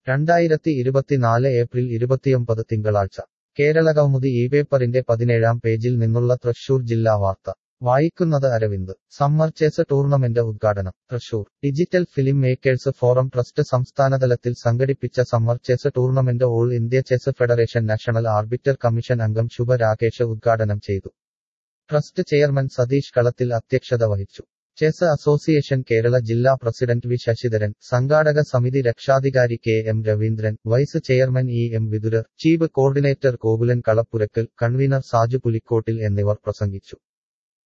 രണ്ടായിരത്തി ഇരുപത്തിനാല് ഏപ്രിൽ ഇരുപത്തിയൊമ്പത് തിങ്കളാഴ്ച കേരളകൗമുദി ഈ പേപ്പറിന്റെ പതിനേഴാം പേജിൽ നിന്നുള്ള തൃശൂർ ജില്ലാ വാർത്ത വായിക്കുന്നത് അരവിന്ദ് സമ്മർ ചെസ് ടൂർണമെന്റ് ഉദ്ഘാടനം Thrissur digital film makers forum trust സംസ്ഥാനതലത്തിൽ സംഘടിപ്പിച്ച summer chess tournament All India Chess Federation national arbiter commission അംഗം ശുഭ രാകേഷ് ഉദ്ഘാടനം ചെയ്തു ട്രസ്റ്റ് ചെയർമാൻ സതീഷ് കളത്തിൽ അധ്യക്ഷത വഹിച്ചു ചെസ് അസോസിയേഷൻ കേരള ജില്ലാ പ്രസിഡന്റ് വി ശശിധരൻ സംഘാടക സമിതി രക്ഷാധികാരി K M Raveendran vice chairman E M വിതുരർ chief coordinator Gokulan Kalappurakkal convener Saju Pulikottil എന്നിവർ പ്രസംഗിച്ചു